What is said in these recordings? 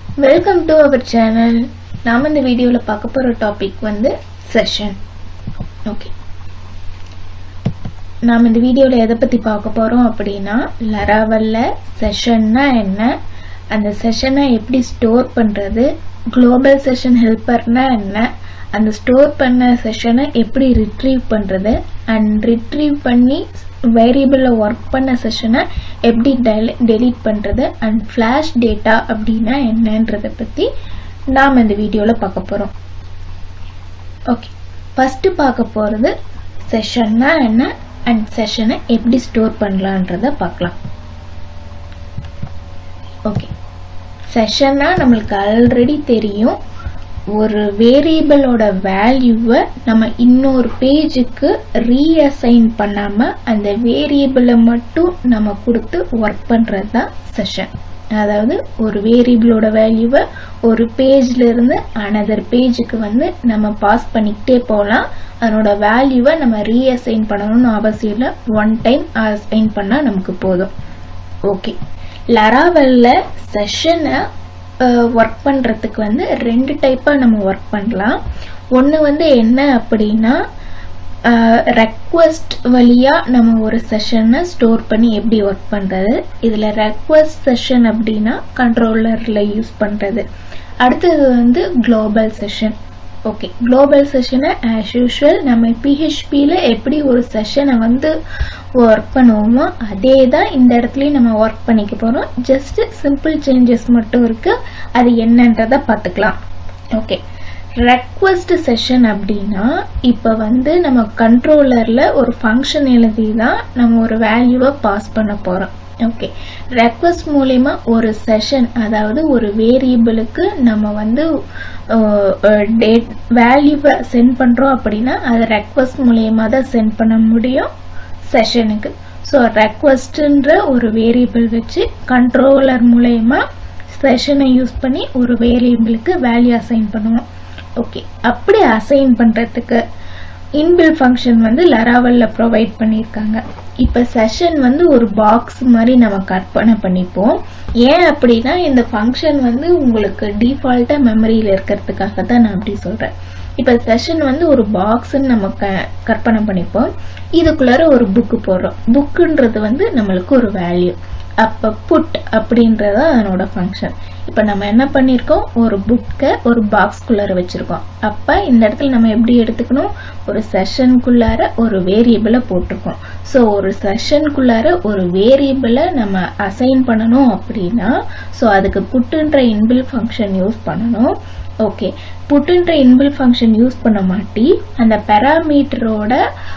welcome to our channel நாம் இந்த வீடியோவில் பார்க்க போகிற டாபிக் வந்து செஷன் ஓகே நாம் இந்த வீடியோவில் எதை பற்றி பார்க்க போகிறோம் அப்படின்னா லராவலில் செஷன்னா என்ன அந்த செஷனை எப்படி ஸ்டோர் பண்ணுறது குளோபல் செஷன் ஹெல்ப்பர்னா என்ன அந்த ஸ்டோர் பண்ண செஷனை எப்படி ரிட்ரீவ் பண்ணுறது அண்ட் ரிட்ரீவ் பண்ணி வேரியபிளில் ஒர்க் பண்ண செஷனை எப்படி டெலீட் பண்ணுறது அண்ட் ஃப்ளாஷ் டேட்டா அப்படின்னா என்னன்றதை பற்றி நாம் இந்த வீடியோவில் பார்க்க போகிறோம் ஓகே ஃபஸ்ட்டு பார்க்க போகிறது செஷன்னா என்ன அண்ட் செஷனை எப்படி ஸ்டோர் பண்ணலான்றத பார்க்கலாம் ஓகே செஷன்னா நம்மளுக்கு ஆல்ரெடி தெரியும் ஒரு வேரியபிளோட வேல்யூவை நம்ம இன்னொரு பேஜுக்கு ரீஅசைன் பண்ணாமல் அந்த வேரியபிளை மட்டும் நம்ம கொடுத்து ஒர்க் பண்ணுறது தான் செஷன் அதாவது ஒரு வேரியபிளோட வேல்யூவை ஒரு பேஜ்ல இருந்து அனதர் பேஜுக்கு வந்து நம்ம பாஸ் பண்ணிக்கிட்டே போகலாம் அதனோட வேல்யூவை நம்ம ரீஅசைன் பண்ணணும்னு அவசியம் இல்லை ஒன் டைம் அசைன் பண்ணால் நமக்கு போதும் ஓகே லராவல்ல செஷனை ஒர்க் பண்ணுறதுக்கு வந்து ரெண்டு டைப்பாக நம்ம ஒர்க் பண்ணலாம் ஒன்று வந்து என்ன அப்படின்னா ரெக்வஸ்ட் வழியாக நம்ம ஒரு செஷனை ஸ்டோர் பண்ணி எப்படி ஒர்க் பண்ணுறது இதில் ரெக்வஸ்ட் செஷன் அப்படின்னா கண்ட்ரோலரில் யூஸ் பண்ணுறது அடுத்தது வந்து குளோபல் செஷன் ஓகே குளோபல் செஷனை ஆஸ் யூஷுவல் நம்ம பிஹெச்பியில் எப்படி ஒரு செஷனை வந்து ஒர்க் பண்ணுவோமோ அதே தான் இந்த இடத்துலையும் நம்ம ஒர்க் பண்ணிக்க போகிறோம் ஜஸ்ட் சிம்பிள் சேஞ்சஸ் மட்டும் இருக்குது அது என்னன்றதை பார்த்துக்கலாம் ஓகே ரெக்வஸ்ட் செஷன் அப்படின்னா இப்போ வந்து நம்ம கண்ட்ரோலரில் ஒரு ஃபங்க்ஷன் எழுதி தான் நம்ம ஒரு வேல்யூவை பாஸ் பண்ண போகிறோம் ஓகே ரெக்வஸ்ட் மூலயமா ஒரு செஷன் அதாவது ஒரு வேரியபிளுக்கு நம்ம வந்து டேட் வேல்யூவை சென்ட் பண்ணுறோம் அப்படின்னா அது ரெக்வஸ்ட் மூலயமா தான் சென்ட் பண்ண முடியும் செஷனுக்கு ஸோ ரெக்வஸ்ட்ன்ற ஒரு வேரியபிள் வச்சு கண்ட்ரோலர் மூலயமா செஷனை யூஸ் பண்ணி ஒரு வேரியபிளுக்கு வேல்யூ அசைன் பண்ணுவோம் ஓகே அப்படி அசைன் பண்ணுறதுக்கு இன்பில் ஃபங்க்ஷன் வந்து லராவல்ல ப்ரொவைட் பண்ணியிருக்காங்க இப்போ செஷன் வந்து ஒரு பாக்ஸ் மாதிரி நம்ம கற்பனை பண்ணிப்போம் ஏன் அப்படின்னா இந்த ஃபங்க்ஷன் வந்து உங்களுக்கு டிஃபால்ட்டாக மெமரியில் இருக்கிறதுக்காக தான் நான் அப்படி சொல்கிறேன் இப்போ செஷன் வந்து ஒரு பாக்ஸ்ன்னு நம்ம க கற்பனை பண்ணிப்போம் இதுக்குள்ளார ஒரு புக்கு போடுறோம் புக்குன்றது வந்து நம்மளுக்கு ஒரு வேல்யூ அப்போ புட் அப்படின்றத அதனோட ஃபங்க்ஷன் இப்போ நம்ம என்ன பண்ணியிருக்கோம் ஒரு புக்கை ஒரு பாக்ஸ்குள்ளார வச்சுருக்கோம் அப்போ இந்த இடத்துல நம்ம எப்படி எடுத்துக்கணும் ஒரு செஷனுக்குள்ளார ஒரு வேரியபிளை போட்டிருக்கோம் ஸோ ஒரு செஷனுக்குள்ளார ஒரு வேரியபிளை நம்ம அசைன் பண்ணணும் அப்படின்னா ஸோ அதுக்கு புட்டுன்ற இன்பில் ஃபங்க்ஷன் யூஸ் பண்ணணும் ஓகே புட்டுன்ற இன்பில் ஃபங்க்ஷன் யூஸ் பண்ண மாட்டி அந்த பெராமீட்டரோட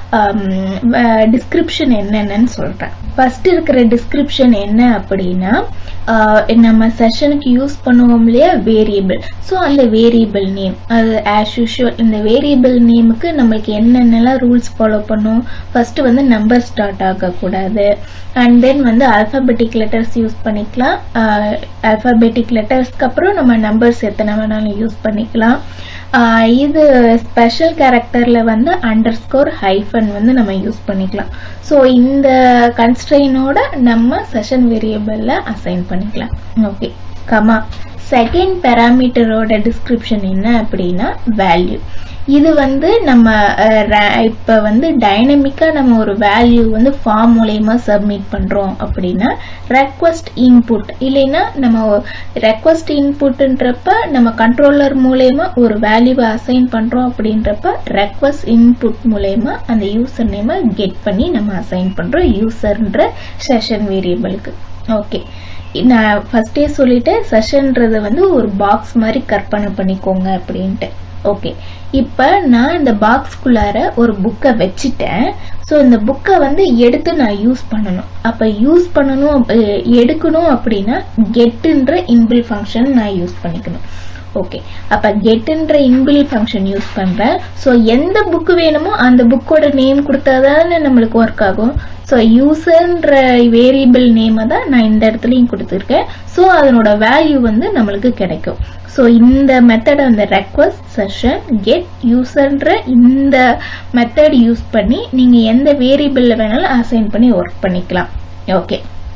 டிஸ்கிரிப்ஷன் என்னென்னு சொல்கிறேன் ஃபர்ஸ்ட் இருக்கிற டிஸ்கிரிப்ஷன் என்ன அப்படின்னா நம்ம செஷனுக்கு யூஸ் பண்ணுவோம் இல்லையா வேரியபிள் ஸோ அந்த வேரியபிள் நேம் அது ஆஸ் யூஷுவல் இந்த வேரியபிள் நேமுக்கு நம்மளுக்கு என்னென்னலாம் ரூல்ஸ் ஃபாலோ பண்ணும் ஃபர்ஸ்ட் வந்து நம்பர் ஸ்டார்ட் ஆகக்கூடாது அண்ட் தென் வந்து அல்ஃபபெட்டிக் லெட்டர்ஸ் யூஸ் பண்ணிக்கலாம் அல்ஃபபெட்டிக் லெட்டர்ஸ்க்கு அப்புறம் நம்ம நம்பர்ஸ் எத்தனை வேணாலும் யூஸ் பண்ணிக்கலாம் இது ஸ்பெஷல் கேரக்டரில் வந்து அண்டர் ஸ்கோர் ஹைஃபன் வந்து நம்ம யூஸ் பண்ணிக்கலாம் ஸோ இந்த கன்ஸ்ட்ரெயினோட நம்ம செஷன் வேரியபிளில் அசைன் பண்ணிக்கலாம் ஓகே கமா செகண்ட் பேராமீட்டரோட டிஸ்கிரிப்ஷன் என்ன அப்படின்னா வேல்யூ இது வந்து நம்ம இப்போ வந்து டைனமிக்காக நம்ம ஒரு வேல்யூ வந்து ஃபார்ம் மூலயமா சப்மிட் பண்ணுறோம் அப்படின்னா ரெக்வஸ்ட் இன்புட் இல்லைன்னா நம்ம ரெக்வஸ்ட் இன்புட்ன்றப்ப நம்ம கண்ட்ரோலர் மூலயமா ஒரு வேல்யூவை அசைன் பண்ணுறோம் அப்படின்றப்ப ரெக்வஸ்ட் இன்புட் மூலயமா அந்த யூசர் நேமை கெட் பண்ணி நம்ம அசைன் பண்ணுறோம் யூசர்ன்ற செஷன் வேரியபிளுக்கு ஓகே நான் ஃபர்ஸ்டே சொல்லிட்டேன் செஷன்றது வந்து ஒரு பாக்ஸ் மாதிரி கற்பனை பண்ணிக்கோங்க அப்படின்ட்டு ஓகே இப்போ நான் இந்த பாக்ஸ்குள்ளார ஒரு புக்கை வச்சுட்டேன் ஸோ இந்த புக்கை வந்து எடுத்து நான் யூஸ் பண்ணணும் அப்போ யூஸ் பண்ணணும் எடுக்கணும் அப்படின்னா கெட்டுன்ற இன்பில் ஃபங்க்ஷன் நான் யூஸ் பண்ணிக்கணும் ஓகே அப்போ கெட்டுன்ற இன்பில் ஃபங்க்ஷன் யூஸ் பண்ணுறேன் ஸோ எந்த புக்கு வேணுமோ அந்த புக்கோட நேம் கொடுத்தா தானே நம்மளுக்கு ஒர்க் ஆகும் ஸோ யூசர்ன்ற வேரியபிள் நேமை தான் நான் இந்த இடத்துலையும் கொடுத்துருக்கேன் ஸோ அதனோட வேல்யூ வந்து நம்மளுக்கு கிடைக்கும் ஸோ இந்த மெத்தட் அந்த ரெக்வஸ்ட் செஷன் கெட் யூசர்ன்ற இந்த மெத்தட் யூஸ் பண்ணி நீங்கள் எந்த வேரியபிளில் வேணாலும் அசைன் பண்ணி ஒர்க் பண்ணிக்கலாம் ஓகே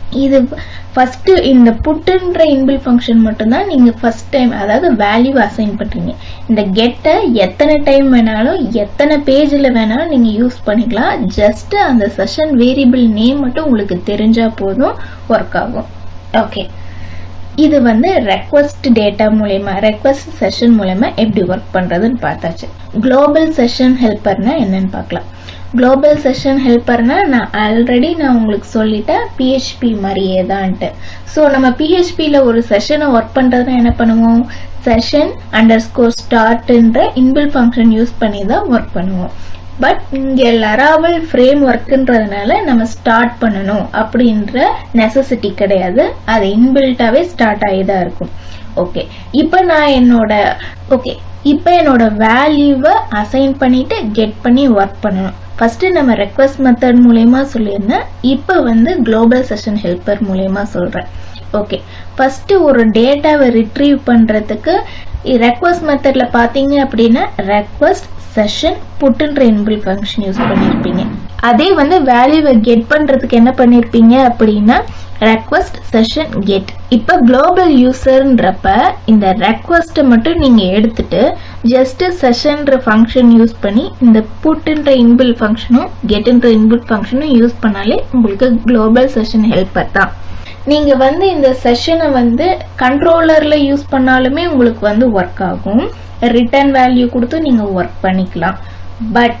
இது ஃபர்ஸ்ட் இந்த புட்டுன்ற இன்பில் ஃபங்க்ஷன் மட்டும்தான் நீங்க ஃபர்ஸ்ட் டைம் அதாவது வேல்யூ அசைன் பண்றீங்க இந்த கெட்டை எத்தனை டைம் வேணாலும் எத்தனை பேஜ்ல வேணாலும் நீங்க யூஸ் பண்ணிக்கலாம் ஜஸ்ட் அந்த செஷன் வேரியபிள் நேம் மட்டும் உங்களுக்கு தெரிஞ்சா போதும் ஒர்க் ஆகும் ஓகே இது வந்து ரெக்வஸ்ட் டேட்டா மூலயமா ரெக்வஸ்ட் செஷன் மூலயமா எப்படி ஒர்க் பண்றதுன்னு பார்த்தாச்சு குளோபல் செஷன் ஹெல்ப்பர்னா என்னன்னு பார்க்கலாம் குளோபல் செஷன் ஹெல்ப்பர்னா நான் ஆல்ரெடி நான் உங்களுக்கு சொல்லிட்டேன் பிஹெச்பி மாதிரியே தான்ட்டு ஸோ நம்ம பிஹெச்பியில் ஒரு செஷனை ஒர்க் பண்ணுறதுனா என்ன பண்ணுவோம் செஷன் அண்டர் ஸ்கோர் ஸ்டார்ட்ன்ற இன்பில் ஃபங்க்ஷன் யூஸ் பண்ணி தான் ஒர்க் பண்ணுவோம் பட் இங்க லராவல் ஃப்ரேம் ஒர்க்குன்றதுனால நம்ம ஸ்டார்ட் பண்ணணும் அப்படின்ற நெசசிட்டி கிடையாது அது இன்பில்ட்டாவே ஸ்டார்ட் ஆகி தான் இருக்கும் ஓகே இப்போ நான் என்னோட ஓகே இப்போ என்னோட வேல்யூவை அசைன் பண்ணிட்டு கெட் பண்ணி ஒர்க் பண்ணணும் ஃபர்ஸ்ட் நம்ம ரெக்வஸ்ட் மெத்தட் மூலயமா சொல்லியிருந்தேன் இப்போ வந்து குளோபல் செஷன் ஹெல்ப்பர் மூலயமா சொல்றேன் ஓகே ஃபர்ஸ்ட் ஒரு டேட்டாவை ரிட்ரீவ் பண்றதுக்கு ரெக்வஸ்ட் மெத்தட்ல பாத்தீங்க அப்படின்னா ரெக்வஸ்ட் செஷன் புட்டுன்ற இன்பில் ஃபங்க்ஷன் யூஸ் பண்ணியிருப்பீங்க அதே வந்து வேல்யூவை கெட் பண்றதுக்கு என்ன பண்ணிருப்பீங்க அப்படின்னா ரெக்வஸ்ட் செஷன் கெட் இப்ப குளோபல் யூசர்ன்றப்ப இந்த ரெக்வஸ்ட்டை மட்டும் நீங்க எடுத்துட்டு ஜஸ்ட் செஷன்ற ஃபங்க்ஷன் யூஸ் பண்ணி இந்த புட்டுன்ற இன்பில் ஃபங்க்ஷனும் கெட்ன்ற இன்பில் ஃபங்க்ஷனும் யூஸ் பண்ணாலே உங்களுக்கு குளோபல் செஷன் ஹெல்ப்பர் தான் நீங்க வந்து இந்த செஷனை வந்து கண்ட்ரோலர்ல யூஸ் பண்ணாலுமே உங்களுக்கு வந்து ஒர்க் ஆகும் ரிட்டர்ன் வேல்யூ கொடுத்து நீங்க ஒர்க் பண்ணிக்கலாம் பட்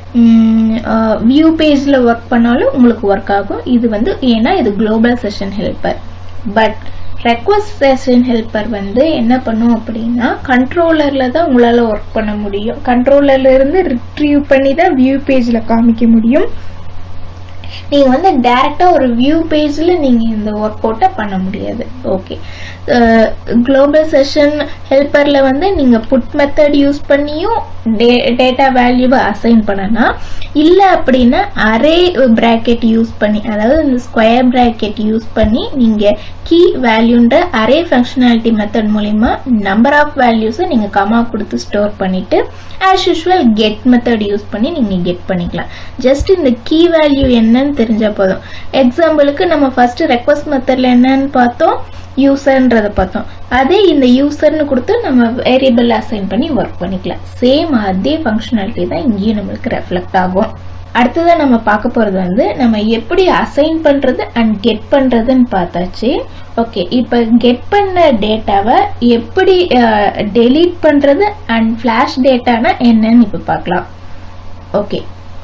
வியூ பேஜ்ல ஒர்க் பண்ணாலும் உங்களுக்கு ஒர்க் ஆகும் இது வந்து ஏன்னா இது global session helper but request session helper வந்து என்ன பண்ணும் அப்படின்னா கண்ட்ரோலர்ல தான் உங்களால ஒர்க் பண்ண முடியும் கண்ட்ரோலர்ல இருந்து ரிட்ரீவ் பண்ணி தான் வியூ பேஜ்ல காமிக்க முடியும் நீங்க வந்து டைரக்டா ஒரு வியூ பேஜ்ல நீங்க இந்த ஒர்க் அவுட்டை பண்ண முடியாது ஓகே குளோபல் செஷன் ஹெல்ப்பர்ல வந்து நீங்க புட் மெத்தட் யூஸ் பண்ணியும் டேட்டா வேல்யூவை அசைன் பண்ணலாம் இல்ல அப்படின்னா அரே பிராக்கெட் யூஸ் பண்ணி அதாவது இந்த ஸ்கொயர் பிராக்கெட் யூஸ் பண்ணி நீங்க கீ வேல்யூன்ற அரே ஃபங்க்ஷனாலிட்டி மெத்தட் மூலியமா நம்பர் ஆஃப் வேல்யூஸை நீங்க கமா கொடுத்து ஸ்டோர் பண்ணிட்டு as usual get method use பண்ணி நீங்க கெட் பண்ணிக்கலாம் ஜஸ்ட் இந்த கீ வேல்யூ என்னன்னு தெரிஞ்சா போதும் எக்ஸாம்பிளுக்கு நம்ம ஃபர்ஸ்ட் ரெக்வஸ்ட் மெத்தட்ல என்னன்னு பார்த்தோம் யூசர்ன்றதை பார்த்தோம் அதே இந்த யூசர்னு கொடுத்து நம்ம வேரியபிள் அசைன் பண்ணி ஒர்க் பண்ணிக்கலாம் சேம் அதே ஃபங்க்ஷனாலிட்டி தான் இங்கேயும் நம்மளுக்கு ரெஃப்ளெக்ட் ஆகும் அடுத்ததா நம்ம பார்க்க போறது வந்து நம்ம எப்படி அசைன் பண்றது அண்ட் கெட் பண்றதுன்னு பார்த்தாச்சு ஓகே இப்ப கெட் பண்ண டேட்டாவை எப்படி டெலீட் பண்றது அண்ட் ஃபிளாஷ் டேட்டானா என்னன்னு இப்ப பார்க்கலாம் ஓகே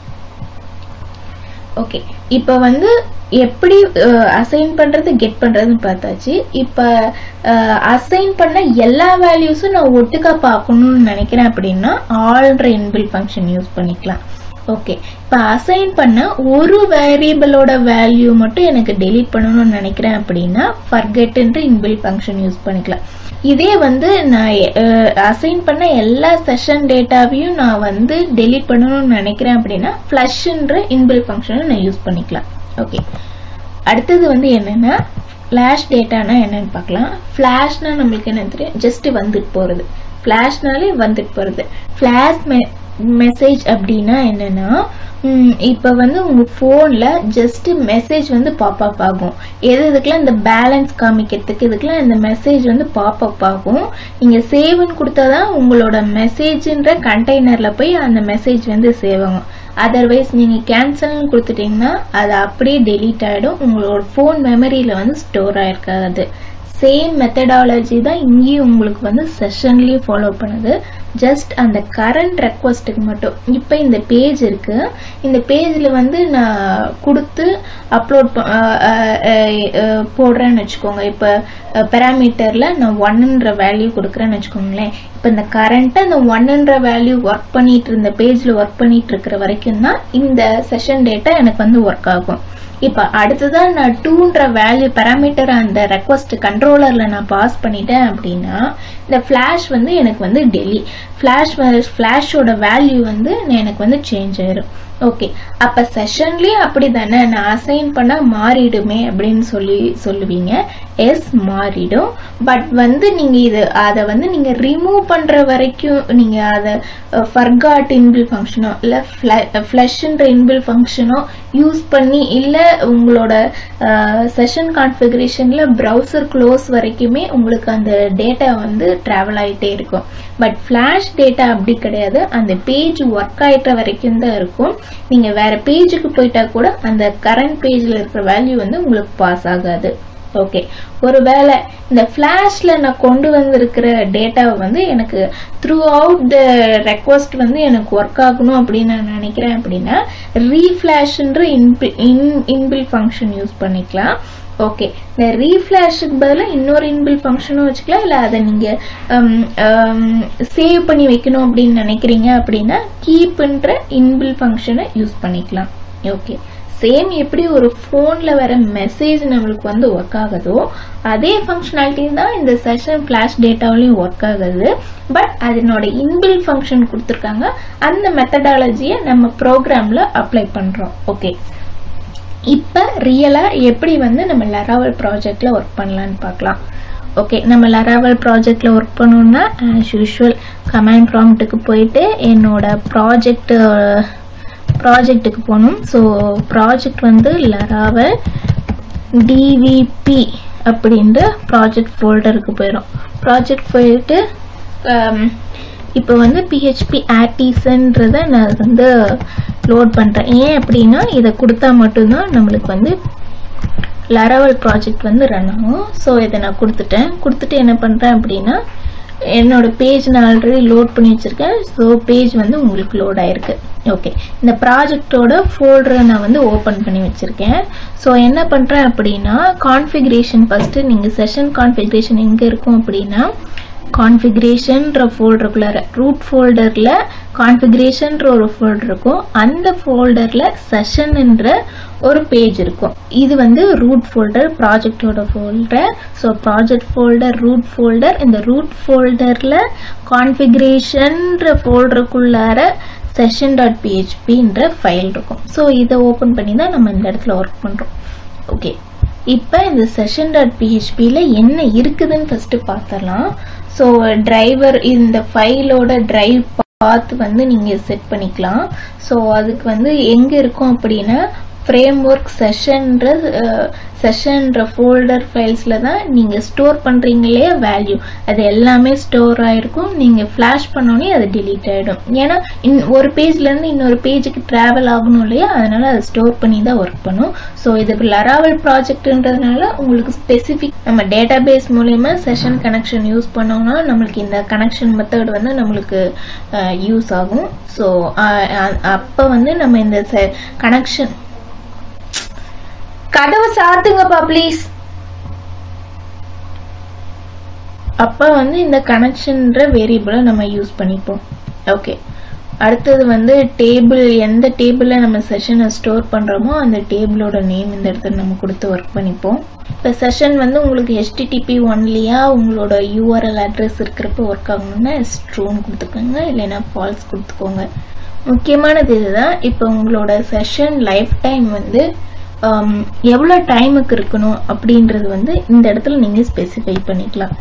ஓகே இப்போ வந்து எப்படி அசைன் பண்றது கெட் பண்றதுன்னு பார்த்தாச்சு இப்போ அசைன் பண்ண எல்லா வேல்யூஸும் நான் ஒட்டுக்கா பார்க்கணும்னு நினைக்கிறேன் அப்படின்னா ஆல்ன்ற இன்பில் ஃபங்க்ஷன் யூஸ் பண்ணிக்கலாம் ஓகே இப்போ அசைன் பண்ண ஒரு வேரியபிளோட வேல்யூ மட்டும் எனக்கு டெலீட் பண்ணணும்னு நினைக்கிறேன் அப்படின்னா ஃபர்கெட்ன்ற இன்பில் ஃபங்க்ஷன் யூஸ் பண்ணிக்கலாம் இதே வந்து நான் அசைன் பண்ண எல்லா செஷன் டேட்டாவையும் நான் வந்து டெலீட் பண்ணணும்னு நினைக்கிறேன் அப்படின்னா ஃப்ளஷ்ன்ற இன்பில் ஃபங்க்ஷனை நான் யூஸ் பண்ணிக்கலாம் ஓகே அடுத்தது வந்து என்னன்னா ஃப்ளாஷ் டேட்டானா என்னன்னு பார்க்கலாம் ஃப்ளாஷ்னா நம்மளுக்கு என்ன தெரியும் ஜஸ்ட் வந்துட்டு போறது ஃப்ளாஷ்னாலே வந்துட்டு போறது ஃப்ளாஷ் மெசேஜ் அப்படின்னா என்னன்னா இப்போ வந்து உங்க ஃபோன்ல ஜஸ்ட் மெசேஜ் வந்து பாப் அப் ஆகும் எது இதுக்கெல்லாம் இந்த பேலன்ஸ் காமிக்கிறதுக்கு இதுக்கெல்லாம் இந்த மெசேஜ் வந்து பாப் அப் ஆகும் நீங்க சேவ்னு கொடுத்தாதான் உங்களோட மெசேஜ்ன்ற கண்டெய்னர்ல போய் அந்த மெசேஜ் வந்து சேவ் ஆகும் அதர்வைஸ் நீங்க கேன்சல்னு கொடுத்துட்டீங்கன்னா அது அப்படியே டெலீட் ஆயிடும் உங்களோட ஃபோன் மெமரியில வந்து ஸ்டோர் ஆயிருக்காது சேம் மெத்தடாலஜி தான் இங்கேயும் உங்களுக்கு வந்து செஷன்லயே ஃபாலோ பண்ணுது ஜஸ்ட் அந்த கரண்ட் ரெக்வஸ்ட்டுக்கு மட்டும் இப்போ இந்த பேஜ் இருக்கு இந்த பேஜில் வந்து நான் கொடுத்து அப்லோட் போடுறேன்னு வச்சுக்கோங்க இப்போ பெராமீட்டரில் நான் ஒன்னுன்ற வேல்யூ கொடுக்குறேன்னு வச்சுக்கோங்களேன் இப்போ இந்த கரண்ட்டாக அந்த ஒன்னுன்ற வேல்யூ ஒர்க் பண்ணிட்டு இருந்த பேஜில் ஒர்க் பண்ணிட்டு இருக்கிற வரைக்கும் தான் இந்த செஷன் டேட்டா எனக்கு வந்து ஒர்க் ஆகும் இப்ப அடுத்ததான் நான் டூன்ற வேல்யூ பேராமீட்டர் அந்த ரெக்வஸ்ட் கண்ட்ரோலர்ல நான் பாஸ் பண்ணிட்டேன் அப்படின்னா இந்த ஃபிளாஷ் வந்து எனக்கு வந்து டெலி ஃபிளாஷ் ஃபிளாஷோட வேல்யூ வந்து எனக்கு வந்து சேஞ்ச் ஆயிரும் ஓகே அப்ப செஷன்லயே அப்படி தானே நான் அசைன் பண்ணா மாறிடுமே அப்படின்னு சொல்லி சொல்லுவீங்க எஸ் மாறிடும் பட் வந்து நீங்க இது அதை வந்து நீங்க ரிமூவ் பண்ற வரைக்கும் நீங்க அதை ஃபர்காட் இன்பில் ஃபங்க்ஷனோ இல்ல ஃபிளஷ்ன்ற இன்பில் ஃபங்க்ஷனோ யூஸ் பண்ணி இல்ல உங்களோட செஷன் கான்ஃபிகரேஷன்ல ப்ரௌசர் க்ளோஸ் வரைக்குமே உங்களுக்கு அந்த டேட்டா வந்து டிராவல் ஆயிட்டே இருக்கும் பட் ஃபிளாஷ் டேட்டா அப்படி கிடையாது அந்த பேஜ் ஒர்க் ஆயிட்ட வரைக்கும் தான் இருக்கும் நீங்க வேற பேஜுக்கு போயிட்டா கூட அந்த கரண்ட் பேஜ்ல இருக்கிற வேல்யூ வந்து உங்களுக்கு பாஸ் ஆகாது ஓகே ஒருவேளை இந்த ஃபிளாஷ்ல நான் கொண்டு வந்திருக்கிற டேட்டாவை வந்து எனக்கு த்ரூ அவுட் த ரெக்வஸ்ட் வந்து எனக்கு ஒர்க் ஆகணும் அப்படின்னு நான் நினைக்கிறேன் அப்படின்னா ரீஃபிளாஷ்ன்ற இன்பில் ஃபங்க்ஷன் யூஸ் பண்ணிக்கலாம் ஓகே இந்த ரீஃபிளாஷுக்கு பதிலாக இன்னொரு இன்பில் ஃபங்க்ஷனும் வச்சுக்கலாம் இல்லை அதை நீங்கள் சேவ் பண்ணி வைக்கணும் அப்படின்னு நினைக்கிறீங்க அப்படின்னா கீப்ன்ற இன்பில் ஃபங்க்ஷனை யூஸ் பண்ணிக்கலாம் ஓகே சேம் எப்படி ஒரு ஃபோனில் வர மெசேஜ் நம்மளுக்கு வந்து ஒர்க் ஆகுதோ அதே ஃபங்க்ஷனாலிட்டி தான் இந்த செஷன் ஃப்ளாஷ் டேட்டாவிலையும் ஒர்க் ஆகுது பட் அதனோட இன்பில் ஃபங்க்ஷன் கொடுத்துருக்காங்க அந்த மெத்தடாலஜியை நம்ம ப்ரோக்ராமில் அப்ளை பண்ணுறோம் ஓகே இப்போ ரியலாக எப்படி வந்து நம்ம லராவல் ப்ராஜெக்டில் ஒர்க் பண்ணலான்னு பார்க்கலாம் ஓகே நம்ம லராவல் ப்ராஜெக்டில் ஒர்க் பண்ணோம்னா ஆஸ் யூஷுவல் கமாண்ட் ப்ராம்ப்ட்டுக்கு போயிட்டு என்னோட ப்ராஜெக்ட் ப்ராஜெக்ட்டுக்கு போகணும் ஸோ ப்ராஜெக்ட் வந்து லராவல் டிவிபி அப்படின்ற ப்ராஜெக்ட் ஃபோல்டருக்கு போயிடும் ப்ராஜெக்ட் போயிட்டு இப்போ வந்து பிஹெச்பி ஆர்டிசன்றதை நான் வந்து லோட் பண்ணுறேன் ஏன் அப்படின்னா இதை கொடுத்தா மட்டும்தான் நம்மளுக்கு வந்து லரவல் ப்ராஜெக்ட் வந்து ரன் ஆகும் ஸோ இதை நான் கொடுத்துட்டேன் கொடுத்துட்டு என்ன பண்ணுறேன் அப்படின்னா என்னோட பேஜ் நான் ஆல்ரெடி லோட் பண்ணி வச்சிருக்கேன் ஸோ பேஜ் வந்து உங்களுக்கு லோட் ஆயிருக்கு ஓகே இந்த ப்ராஜெக்டோட ஃபோல்டரை நான் வந்து ஓப்பன் பண்ணி வச்சிருக்கேன் ஸோ என்ன பண்ணுறேன் அப்படின்னா கான்ஃபிகரேஷன் ஃபஸ்ட்டு நீங்கள் செஷன் கான்ஃபிகரேஷன் எங்கே இருக்கும் அப்படின்னா கான்ஃபிகரேஷன்ற ஃபோல்டருக்குள்ளார ரூட் ஃபோல்டரில் கான்ஃபிகரேஷன்ற ஒரு ஃபோல்டர் இருக்கும் அந்த ஃபோல்டரில் செஷன்ன்ற ஒரு பேஜ் இருக்கும் இது வந்து ரூட் ஃபோல்டர் ப்ராஜெக்டோட folder so project folder root folder இந்த ரூட் ஃபோல்டரில் கான்ஃபிகரேஷன்ற ஃபோல்டருக்குள்ளார செஷன் டாட் பிஹெச்பின்ற ஃபைல் இருக்கும் ஸோ இதை ஓப்பன் பண்ணி தான் நம்ம இந்த இடத்துல ஒர்க் பண்ணுறோம் ஓகே இப்போ இந்த செஷன் டாட் பிஹெச்பியில் என்ன இருக்குதுன்னு ஃபஸ்ட்டு பார்த்துடலாம் ஸோ டிரைவர் இந்த ஃபைலோட டிரைவ் பாத் வந்து நீங்கள் செட் பண்ணிக்கலாம் ஸோ அதுக்கு வந்து எங்கே இருக்கும் அப்படின்னா ஃப்ரேம் ஒர்க் செஷன்ற செஷன்ற ஃபோல்டர் ஃபைல்ஸில் தான் நீங்கள் ஸ்டோர் பண்ணுறீங்க இல்லையா வேல்யூ அது எல்லாமே ஸ்டோர் ஆகிருக்கும் நீங்கள் ஃப்ளாஷ் பண்ணோன்னே அது டிலீட் ஆகிடும் ஏன்னா இன் ஒரு பேஜ்லேருந்து இன்னொரு பேஜுக்கு ட்ராவல் ஆகணும் இல்லையா அதனால் அது ஸ்டோர் பண்ணி தான் ஒர்க் பண்ணும் ஸோ இது லராவல் ப்ராஜெக்ட்ன்றதுனால உங்களுக்கு ஸ்பெசிஃபிக் நம்ம டேட்டா பேஸ் மூலயமா செஷன் கனெக்ஷன் யூஸ் பண்ணோம்னா நம்மளுக்கு இந்த கனெக்ஷன் மெத்தட் வந்து நம்மளுக்கு யூஸ் ஆகும் ஸோ அப்போ வந்து நம்ம இந்த கனெக்ஷன் கதவை சாத்துங்கப்பா ப்ளீஸ் அப்போ வந்து இந்த கனெக்ஷன்ற வேரியபிளை நம்ம யூஸ் பண்ணிப்போம் ஓகே அடுத்தது வந்து டேபிள் எந்த டேபிளில் நம்ம செஷனை ஸ்டோர் பண்ணுறோமோ அந்த டேபிளோட நேம் இந்த இடத்துல நம்ம கொடுத்து ஒர்க் பண்ணிப்போம் இப்போ செஷன் வந்து உங்களுக்கு ஹெச்டிடிபி ஒன்லியா உங்களோட யூஆர்எல் அட்ரஸ் இருக்கிறப்ப ஒர்க் ஆகணும்னா ஸ்ட்ரூன் கொடுத்துக்கோங்க இல்லைன்னா ஃபால்ஸ் கொடுத்துக்கோங்க முக்கியமானது இதுதான் இப்போ உங்களோட செஷன் லைஃப் டைம் வந்து எவ்வளோ டைமுக்கு இருக்கணும் அப்படின்றது வந்து இந்த இடத்துல நீங்கள் ஸ்பெசிஃபை பண்ணிக்கலாம்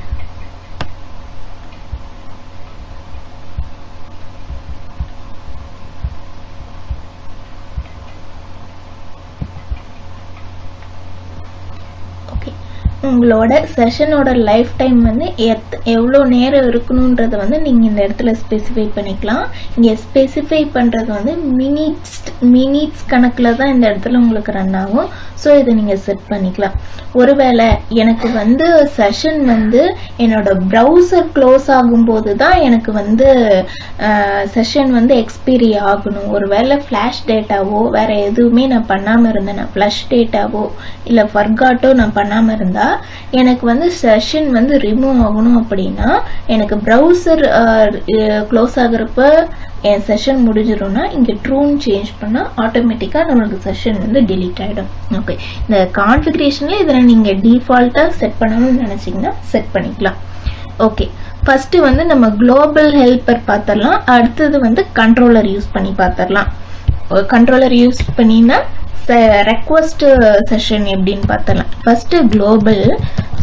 உங்களோட செஷனோட லைஃப் டைம் வந்து எத் எவ்வளோ நேரம் இருக்கணுன்றத வந்து நீங்கள் இந்த இடத்துல ஸ்பெசிஃபை பண்ணிக்கலாம் இங்கே ஸ்பெசிஃபை பண்ணுறது வந்து மினிட்ஸ் மினிட்ஸ் கணக்கில் தான் இந்த இடத்துல உங்களுக்கு ரன் ஆகும் ஸோ இதை நீங்கள் செட் பண்ணிக்கலாம் ஒருவேளை எனக்கு வந்து செஷன் வந்து என்னோட ப்ரௌசர் க்ளோஸ் ஆகும்போது தான் எனக்கு வந்து செஷன் வந்து எக்ஸ்பீரி ஆகணும் ஒருவேளை ஃப்ளாஷ் டேட்டாவோ வேற எதுவுமே நான் பண்ணாமல் இருந்தேன் ஃப்ளஷ் டேட்டாவோ இல்லை ஃபர்காட்டோ நான் பண்ணாமல் இருந்தால் எனக்கு வந்து செஷன் வந்து ரிமூவ் ஆகணும் அப்படின்னா எனக்கு ப்ரௌசர் க்ளோஸ் ஆகுறப்ப என் செஷன் முடிஞ்சிடும்னா இங்கே ட்ரூன் சேஞ்ச் பண்ணால் ஆட்டோமேட்டிக்காக நம்மளுக்கு செஷன் வந்து டிலீட் ஆகிடும் ஓகே இந்த கான்ஃபிகரேஷனில் இதில் நீங்கள் டிஃபால்ட்டாக செட் பண்ணணும்னு நினச்சிங்கன்னா செட் பண்ணிக்கலாம் ஓகே ஃபர்ஸ்ட் வந்து நம்ம குளோபல் ஹெல்ப்பர் பார்த்துடலாம் அடுத்தது வந்து கண்ட்ரோலர் யூஸ் பண்ணி பார்த்துடலாம் கண்ட்ரோலர் யூஸ் பண்ணினா ரெக்வஸ்ட் செஷன் எப்படின்னு பார்த்தலாம் ஃபர்ஸ்ட் குளோபல்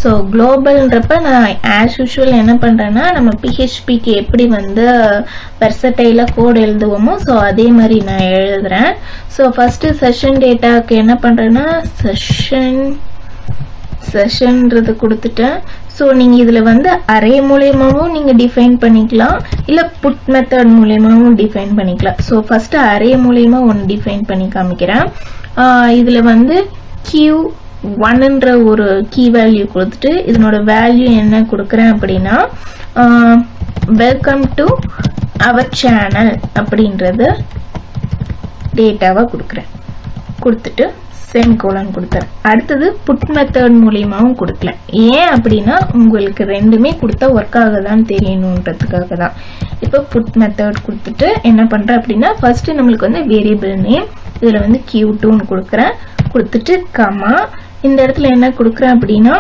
ஸோ குளோபல்ன்றப்ப நான் ஆஸ் யூஷுவல் என்ன பண்ணுறேன்னா நம்ம பிஹெச்பிக்கு எப்படி வந்து வெர்சட்டையில் கோட் எழுதுவோமோ ஸோ அதே மாதிரி நான் எழுதுறேன் ஸோ ஃபஸ்ட்டு செஷன் டேட்டாவுக்கு என்ன பண்ணுறேன்னா செஷன் செஷன்றது கொடுத்துட்டேன் ஸோ நீங்கள் இதில் வந்து அரே மூலியமாகவும் நீங்கள் டிஃபைன் பண்ணிக்கலாம் இல்லை புட் மெத்தட் மூலியமாகவும் டிஃபைன் பண்ணிக்கலாம் ஸோ ஃபஸ்ட்டு அரே மூலியமா ஒன்று டிஃபைன் பண்ணி காமிக்கிறேன் இதில் வந்து கியூ ஒன்னுன்ற ஒரு கீ வேல்யூ கொடுத்துட்டு இதனோட வேல்யூ என்ன கொடுக்குறேன் அப்படின்னா வெல்கம் டு அவர் சேனல் அப்படின்றது டேட்டாவை கொடுக்குறேன் கொடுத்துட்டு செமிகோலன் கொடுத்தேன் அடுத்தது புட் மெத்தட் மூலியமாவும் கொடுக்கல ஏன் அப்படின்னா உங்களுக்கு ரெண்டுமே கொடுத்தா ஒர்க் ஆகுதான்னு தெரியணுன்றதுக்காக தான் இப்போ புட் மெத்தட் கொடுத்துட்டு என்ன பண்றேன் அப்படின்னா ஃபர்ஸ்ட் நம்மளுக்கு வந்து வேரியபிள் நேம் இதுல வந்து கியூ டூன்னு கொடுக்குறேன் கொடுத்துட்டு கமா இந்த இடத்துல என்ன கொடுக்குறேன் அப்படின்னா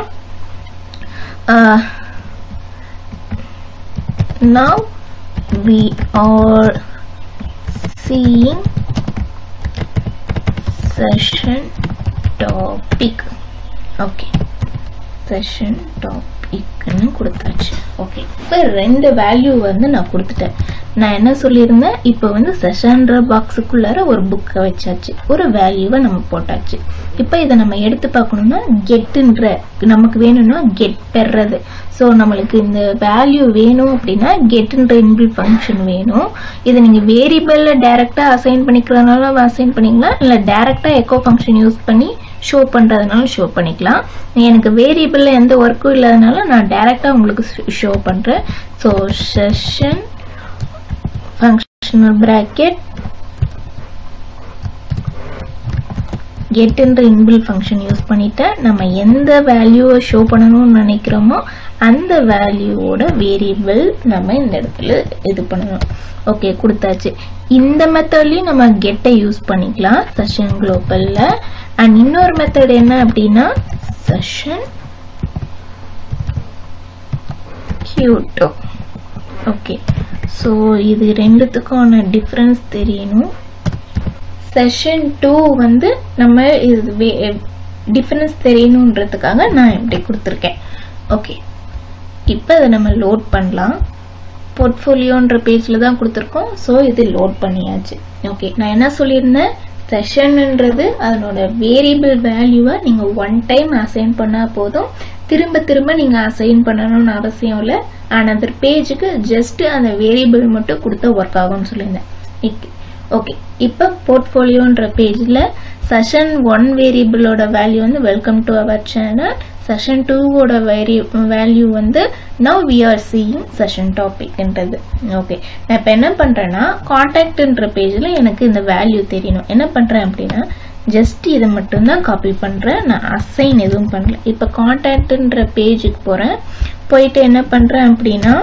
now we are seeing session topic okay session டாபிக்னு கொடுத்தாச்சு ஓகே இப்போ ரெண்டு வேல்யூ வந்து நான் கொடுத்துட்டேன் நான் என்ன சொல்லியிருந்தேன் இப்போ வந்து செஷன்ற பாக்ஸுக்குள்ளார ஒரு புக்கை வச்சாச்சு ஒரு வேல்யூவை நம்ம போட்டாச்சு இப்போ இதை நம்ம எடுத்து பார்க்கணும்னா கெட்டுன்ற நமக்கு வேணும்னா கெட் பெறது ஸோ நம்மளுக்கு இந்த வேல்யூ வேணும் அப்படின்னா கெட்டுன்ற இன்பில் ஃபங்க்ஷன் வேணும் இதை நீங்கள் வேரியபிளில் டைரெக்டாக அசைன் பண்ணிக்கிறதுனால அசைன் பண்ணிக்கலாம் இல்லை டைரெக்டாக எக்கோ ஃபங்க்ஷன் யூஸ் பண்ணி ஷோ பண்ணுறதுனால ஷோ பண்ணிக்கலாம் எனக்கு வேரியபிளில் எந்த ஒர்க்கும் இல்லாதனால நான் டைரெக்டாக உங்களுக்கு ஷோ பண்ணுறேன் ஸோ செஷன் functional bracket கெட்ன்ற இன்பில் ஃபங்க்ஷன் யூஸ் பண்ணிட்டேன் நம்ம எந்த வேல்யூவை ஷோ பண்ணணும்னு நினைக்கிறோமோ அந்த வேல்யூவோட வேரியபிள் நம்ம இந்த இடத்துல இது பண்ணணும் ஓகே கொடுத்தாச்சு இந்த மெத்தட்லயும் நம்ம கெட்டை யூஸ் பண்ணிக்கலாம் செஷன் குளோபல்ல அண்ட் இன்னொரு மெத்தட் என்ன அப்படின்னா செஷன் கியூட்டோ ஓகே ஸோ இது ரெண்டுத்துக்கான டிஃப்ரென்ஸ் தெரியணும் செஷன் டூ வந்து நம்ம இது டிஃப்ரென்ஸ் தெரியணுன்றதுக்காக நான் இப்படி கொடுத்துருக்கேன் ஓகே இப்போ அதை நம்ம லோட் பண்ணலாம் போர்ட்ஃபோலியோன்ற பேஜில் தான் கொடுத்துருக்கோம் ஸோ இது லோட் பண்ணியாச்சு ஓகே நான் என்ன சொல்லியிருந்தேன் செஷன்ன்றது அதனோட வேரியபிள் வேல்யூவை நீங்கள் ஒன் டைம் அசைன் பண்ணால் போதும் திரும்ப திரும்ப நீங்கள் அசைன் பண்ணணும்னு அவசியம் இல்லை அனதர் பேஜுக்கு ஜஸ்ட் அந்த வேரியபிள் மட்டும் கொடுத்தா ஒர்க் ஆகும்னு சொல்லியிருந்தேன் ஓகே இப்போ போர்ட்ஃபோலியோன்ற பேஜில் செஷன் ஒன் வேரியபிளோட வேல்யூ வந்து welcome to our channel session டூவோட வேரி வேல்யூ வந்து now we are seeing session டாபிக்ன்றது ஓகே நான் இப்போ என்ன பண்ணுறேன்னா காண்டாக்ட்ன்ற பேஜில் எனக்கு இந்த வேல்யூ தெரியணும் என்ன பண்ணுறேன் அப்படின்னா ஜஸ்ட் இதை மட்டும்தான் காப்பி பண்ணுறேன் நான் அசைன் எதுவும் பண்ணல இப்போ காண்டாக்ட்ன்ற பேஜுக்கு போகிறேன் போயிட்டு என்ன பண்ணுறேன் அப்படின்னா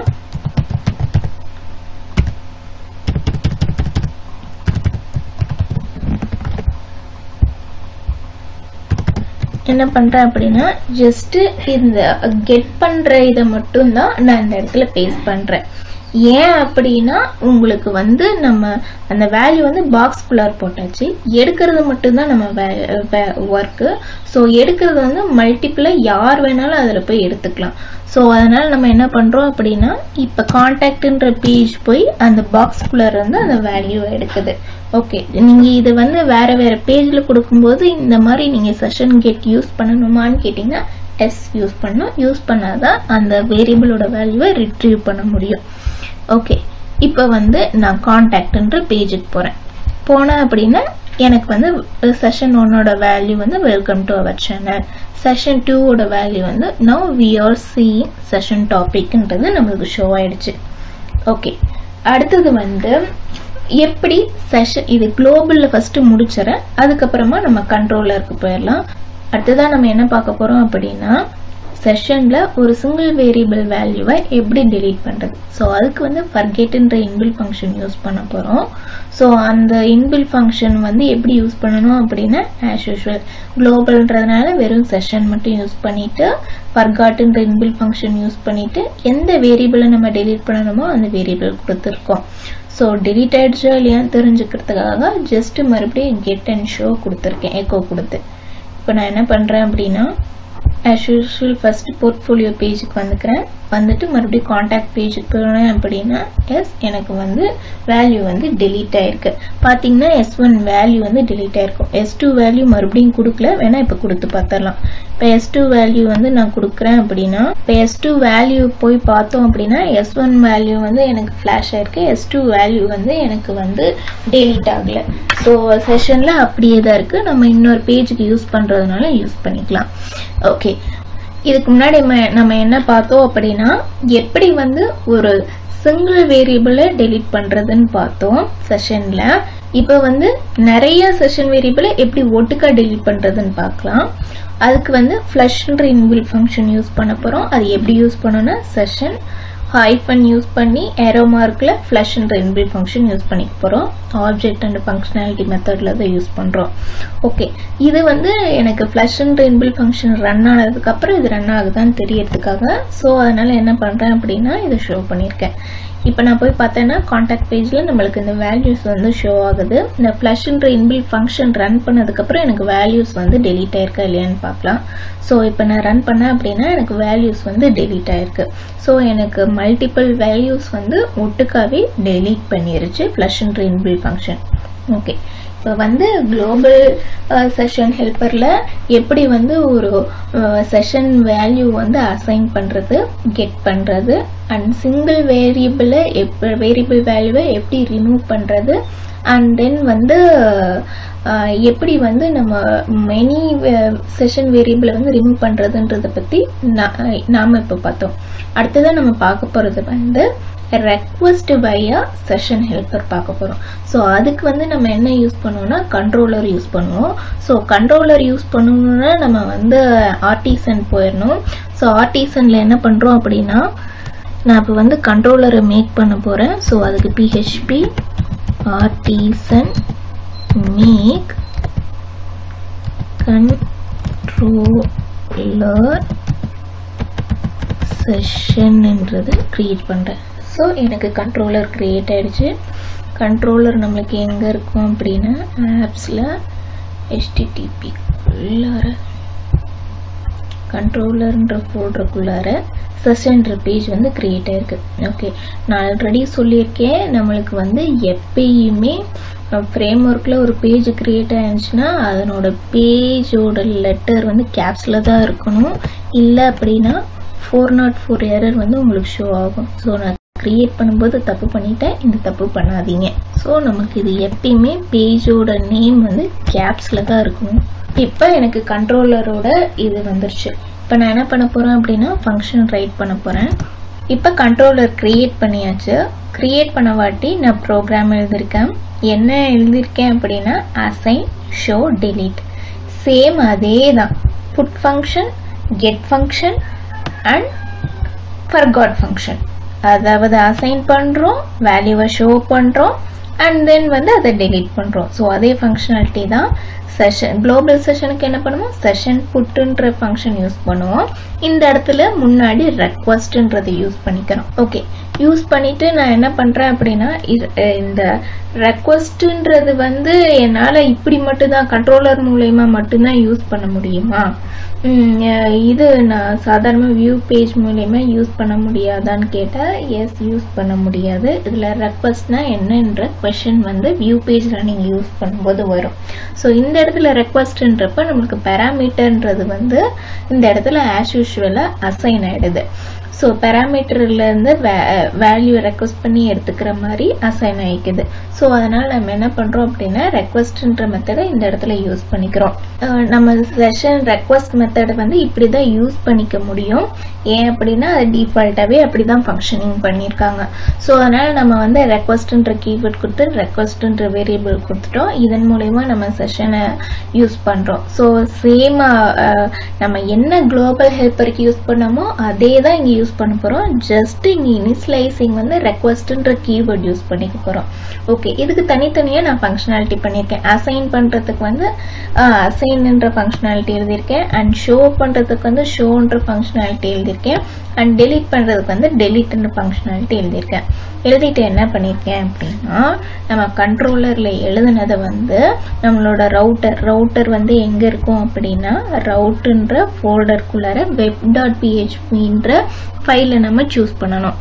என்ன பண்றேன் அப்படின்னா ஜஸ்ட் இந்த கெட் பண்ற இதை மட்டும்தான் நான் இந்த இடத்துல பேஸ்ட் பண்றேன் ஏன் அப்படின்னா உங்களுக்கு வந்து நம்ம அந்த வேல்யூ வந்து பாக்ஸ்குள்ளார் போட்டாச்சு எடுக்கிறது மட்டும்தான் நம்ம ஒர்க்கு ஸோ எடுக்கிறது வந்து மல்டிப்புளாக யார் வேணாலும் அதில் போய் எடுத்துக்கலாம் ஸோ அதனால நம்ம என்ன பண்ணுறோம் அப்படின்னா இப்போ கான்டாக்ட்ன்ற பேஜ் போய் அந்த பாக்ஸ்குள்ளார் வந்து அந்த வேல்யூ எடுக்குது ஓகே நீங்கள் இது வந்து வேற வேற பேஜில் கொடுக்கும்போது இந்த மாதிரி நீங்கள் செஷன் கெட் யூஸ் பண்ணணுமான்னு கேட்டிங்கன்னா எஸ் யூஸ் பண்ணணும் யூஸ் பண்ணாதான் அந்த வேரியபிளோட வேல்யூவை ரிட்ரீவ் பண்ண முடியும் ஓகே இப்போ வந்து நான் கான்டாக்ட்ன்ற பேஜுக்கு போகிறேன் போனேன் அப்படின்னா எனக்கு வந்து செஷன் ஒன்னோட வேல்யூ வந்து welcome to our channel session டூவோட வேல்யூ வந்து now we are seeing session டாபிக்ன்றது நம்மளுக்கு ஷோ ஆயிடுச்சு ஓகே அடுத்தது வந்து எப்படி செஷன் இது குளோபலில் ஃபர்ஸ்ட் முடிச்சிடறேன் அதுக்கப்புறமா நம்ம கண்ட்ரோலருக்கு போயிடலாம் அடுத்ததான் நம்ம என்ன பார்க்க போறோம் அப்படின்னா செஷன்ல ஒரு சிங்கிள் வேரியபிள் வேல்யூவை எப்படி டெலீட் பண்றது ஸோ அதுக்கு வந்து ஃபர்கெட்ன்ற இன்பில் ஃபங்க்ஷன் யூஸ் பண்ண போறோம் ஸோ அந்த இன்பில் ஃபங்க்ஷன் வந்து எப்படி யூஸ் பண்ணணும் அப்படின்னா ஆஸ் யூஷுவல் குளோபல்ன்றதுனால வெறும் செஷன் மட்டும் யூஸ் பண்ணிட்டு ஃபர்காட்டுன்ற இன்பில் ஃபங்க்ஷன் யூஸ் பண்ணிட்டு எந்த வேரியபிளை நம்ம டெலீட் பண்ணணுமோ அந்த வேரியபிள் கொடுத்துருக்கோம் ஸோ டெலீட் ஆயிடுச்சா இல்லையான்னு தெரிஞ்சுக்கிறதுக்காக ஜஸ்ட் மறுபடியும் கெட் அண்ட் ஷோ கொடுத்துருக்கேன் எக்கோ கொடுத்து இப்போ நான் என்ன பண்ணுறேன் அப்படின்னா ஆஸ் யூஸ்வல் ஃபர்ஸ்ட் போர்ட்ஃபோலியோ பேஜுக்கு வந்துக்கிறேன் வந்துட்டு மறுபடியும் காண்டாக்ட் பேஜுக்கு போனேன் அப்படின்னா எஸ் எனக்கு வந்து வேல்யூ வந்து delete ஆயிருக்கு பார்த்தீங்கன்னா எஸ் ஒன் வேல்யூ வந்து delete ஆயிருக்கும் எஸ் டூ வேல்யூ மறுபடியும் கொடுக்கல வேணா இப்போ கொடுத்து பார்த்துடலாம் இப்போ எஸ் டூ வேல்யூ வந்து நான் கொடுக்குறேன் அப்படின்னா இப்போ எஸ் டூ வேல்யூ போய் பார்த்தோம் அப்படின்னா எஸ் ஒன் வேல்யூ வந்து எனக்கு ஃப்ளாஷ் ஆயிருக்கு எஸ் டூ வேல்யூ வந்து எனக்கு வந்து delete ஆகல ஸோ செஷனில் அப்படியே தான் இருக்குது நம்ம இன்னொரு பேஜுக்கு யூஸ் பண்ணுறதுனால யூஸ் பண்ணிக்கலாம் ஓகே இதுக்கு முன்னாடி நம்ம- நம்ம என்ன பார்த்தோம் அப்படின்னா எப்படி வந்து ஒரு சிங்கிள் வேரியபிளை டெலீட் பண்றதுன்னு பார்த்தோம் செஷன்ல இப்போ வந்து நிறைய செஷன் வேரியபிளை எப்படி ஒட்டுக்கா டெலீட் பண்றதுன்னு பார்க்கலாம் அதுக்கு வந்து ஃப்ளஷ்ன்ற இன்பில் ஃபங்க்ஷன் யூஸ் பண்ண போறோம் அது எப்படி யூஸ் பண்ணோம்னா செஷன் ஹைஃபன் யூஸ் பண்ணி ஏரோ மார்க்ல ஃப்ளஷ்ன்ற இன்பில் ஃபங்க்ஷன் யூஸ் பண்ணிக்க போறோம் ஆப்ஜெக்ட் அண்ட் ஃபங்க்ஷனாலிட்டி மெத்தட்ல தான் யூஸ் பண்றோம் ஓகே இது வந்து எனக்கு ஃப்ளஷ்ன்ற இன்பில் ஃபங்க்ஷன் ரன் ஆனதுக்கு அப்புறம் இது ரன் ஆகுதான்னு தெரியறதுக்காக ஸோ அதனால என்ன பண்றேன் அப்படின்னா இதை ஷோ பண்ணியிருக்கேன் இப்போ நான் போய் பார்த்தேன்னா காண்டாக்ட் பேஜில் நம்மளுக்கு இந்த வேல்யூஸ் வந்து ஷோ ஆகுது இந்த ஃப்ளஷ்ன்ற இன்பில் ஃபங்க்ஷன் ரன் பண்ணதுக்கப்புறம் எனக்கு வேல்யூஸ் வந்து டெலீட் ஆயிருக்கா இல்லையான்னு பார்க்கலாம் ஸோ இப்போ நான் ரன் பண்ணேன் அப்படின்னா எனக்கு வேல்யூஸ் வந்து டெலீட் ஆயிருக்கு ஸோ எனக்கு மல்டிபிள் வேல்யூஸ் வந்து ஒட்டுக்காவே டெலீட் பண்ணிருச்சு ஃப்ளஷ்ன்ற இன்பில் ஃபங்க்ஷன் ஓகே இப்போ வந்து குளோபல் செஷன் ஹெல்ப்பரில் எப்படி வந்து ஒரு செஷன் வேல்யூ வந்து அசைன் பண்ணுறது கெட் பண்ணுறது அண்ட் சிங்கிள் வேரியபிளை எப்ப வேரியபிள் வேல்யூவை எப்படி ரிமூவ் பண்ணுறது அண்ட் தென் வந்து அஹ், எப்படி வந்து நம்ம மெனி செஷன் வேரியபிளை வந்து ரிமூவ் பண்ணுறதுன்றதை பற்றி நாம் இப்போ பார்த்தோம் அடுத்ததான் நம்ம பார்க்க போகிறது வந்து ரெக்வஸ்ட் பையா செஷன் ஹெல்ப்பர் பார்க்க போகிறோம் ஸோ அதுக்கு வந்து நம்ம என்ன யூஸ் பண்ணுவோம்னா கண்ட்ரோலர் யூஸ் பண்ணுவோம் ஸோ கண்ட்ரோலர் யூஸ் பண்ணணும்னா நம்ம வந்து ஆர்டிசன் போயிடணும் ஸோ ஆர்டிசனில் என்ன பண்ணுறோம் அப்படின்னா நான் இப்போ வந்து கண்ட்ரோலரை மேக் பண்ண போகிறேன் ஸோ அதுக்கு பிஹெச்பி ஆர்டிசன் மேக் கண்ட்ரோலர் செஷன்ன்றது க்ரியேட் பண்ணுறேன் ஸோ எனக்கு கண்ட்ரோலர் க்ரியேட் ஆயிடுச்சு கண்ட்ரோலர் நம்மளுக்கு எங்கே இருக்கும் அப்படின்னா ஆப்ஸில் ஹெச்டிடிபி உள்ளார கண்ட்ரோலர்ன்ற ஃபோல்டருக்குள்ளார செஷன்ற பேஜ் வந்து க்ரியேட் ஆயிருக்கு ஓகே நான் ஆல்ரெடி சொல்லியிருக்கேன் நம்மளுக்கு வந்து எப்பயுமே ஃப்ரேம் ஒர்க்கில் ஒரு பேஜ் க்ரியேட் ஆயிருந்துச்சுன்னா அதனோட பேஜோட லெட்டர் வந்து கேப்ஸில் தான் இருக்கணும் இல்லை அப்படின்னா ஃபோர் நாட் ஃபோர் எரர் வந்து உங்களுக்கு ஷோ ஆகும் ஸோ நான் கிரியேட் பண்ணும்போது தப்பு பண்ணிட்டேன் இந்த தப்பு பண்ணாதீங்க ஸோ நமக்கு இது எப்பயுமே பேஜோட நேம் வந்து கேப்ஸில் தான் இருக்கணும் இப்போ எனக்கு கண்ட்ரோலரோட இது வந்துருச்சு இப்போ நான் என்ன பண்ண போகிறேன் அப்படின்னா ஃபங்க்ஷன் ரைட் பண்ண போகிறேன் இப்போ கண்ட்ரோலர் கிரியேட் பண்ணியாச்சு கிரியேட் பண்ண வாட்டி நான் ப்ரோக்ராம் எழுதியிருக்கேன் என்ன எழுதியிருக்கேன் அப்படின்னா அசைன் ஷோ delete சேம் அதே தான் put function get function and forgot function அதாவது அசைன் பண்ணுறோம் வேல்யூவை ஷோ பண்ணுறோம் அண்ட் தென் வந்து அதை delete பண்ணுறோம் ஸோ அதே ஃபங்க்ஷனாலிட்டி தான் செஷன் குளோபல் செஷனுக்கு என்ன பண்ணுவோம் செஷன் புட்டுன்ற ஃபங்க்ஷன் யூஸ் பண்ணுவோம் இந்த இடத்துல முன்னாடி ரெக்வஸ்ட்ன்றதை யூஸ் பண்ணிக்கிறோம் ஓகே யூஸ் பண்ணிட்டு நான் என்ன பண்றேன் அப்படின்னா இது- அஹ் இந்த ரெக்வஸ்ட்ன்றது வந்து என்னால இப்படி மட்டும்தான் கண்ட்ரோலர் மூலயமா மட்டும்தான் யூஸ் பண்ண முடியுமா ம், அஹ் இது நான் சாதாரண வியூ பேஜ் மூலயமா யூஸ் பண்ண முடியாதான்னு கேட்டா எஸ் யூஸ் பண்ண முடியாது இதுல ரெக்வஸ்ட்னா என்னன்ற கொஷின் வந்து வியூ பேஜ்ல நீங்க யூஸ் பண்ணும்போது வரும் ஸோ இந்த இடத்துல ரெக்வஸ்ட்ன்றப்ப நம்மளுக்கு பேராமீட்டர்ன்றது வந்து இந்த இடத்துல ஆஸ் யூஷுவலா அசைன் ஆயிடுது ஸோ பேராமீட்டர்ல இருந்து வேல்யூ ரெக்வஸ்ட் பண்ணி எடுத்துக்கிற மாதிரி அசைன் ஆயிக்குது ஸோ அதனால நம்ம என்ன பண்றோம் அப்படின்னா ரெக்வஸ்ட்ன்ற மெத்தடை இந்த இடத்துல யூஸ் பண்ணிக்கிறோம் அஹ் நம்ம செஷன் ரெக்வஸ்ட் மெத்தடை வந்து இப்படி தான் யூஸ் பண்ணிக்க முடியும் ஏன் அப்படின்னா அது டிஃபால்ட்டாகவே அப்படி தான் ஃபங்க்ஷனிங் பண்ணியிருக்காங்க ஸோ அதனால நம்ம வந்து ரெக்வஸ்ட்ன்ற கீவேர்ட் கொடுத்து ரெக்வஸ்ட்ன்ற வேரியபிள் கொடுத்துட்டோம் இதன் மூலயமா நம்ம செஷனை யூஸ் பண்றோம் ஸோ சேம் நம்ம என்ன குளோபல் ஹெல்ப்பருக்கு யூஸ் பண்ணோமோ அதே தான் இங்கே யூஸ் பண்ண போறோம் ஜஸ்ட் இங்கே இனிஸ்லைசிங் வந்து ரெக்வஸ்ட்ன்ற கீவேர்ட் யூஸ் பண்ணிக்க போறோம் ஓகே ஓகே இதுக்கு தனித்தனியாக நான் ஃபங்க்ஷனாலிட்டி பண்ணியிருக்கேன் அசைன் பண்ணுறதுக்கு வந்து அசைன்ன்ற ஃபங்க்ஷனாலிட்டி எழுதியிருக்கேன் அண்ட் ஷோ பண்ணுறதுக்கு வந்து ஷோன்ற ஃபங்க்ஷனாலிட்டி எழுதியிருக்கேன் அண்ட் டெலீட் பண்ணுறதுக்கு வந்து டெலீட்ன்ற ஃபங்க்ஷனாலிட்டி எழுதியிருக்கேன் எழுதிட்டு என்ன பண்ணியிருக்கேன் அப்படின்னா நம்ம கண்ட்ரோலரில் எழுதுனதை வந்து நம்மளோட ரவுட்டர் ரவுட்டர் வந்து எங்கே இருக்கும் அப்படின்னா ரவுட்டுன்ற ஃபோல்டருக்குள்ளார வெப் டாட் பிஹெச்பின்ற ஃபைலை நம்ம சூஸ் பண்ணணும்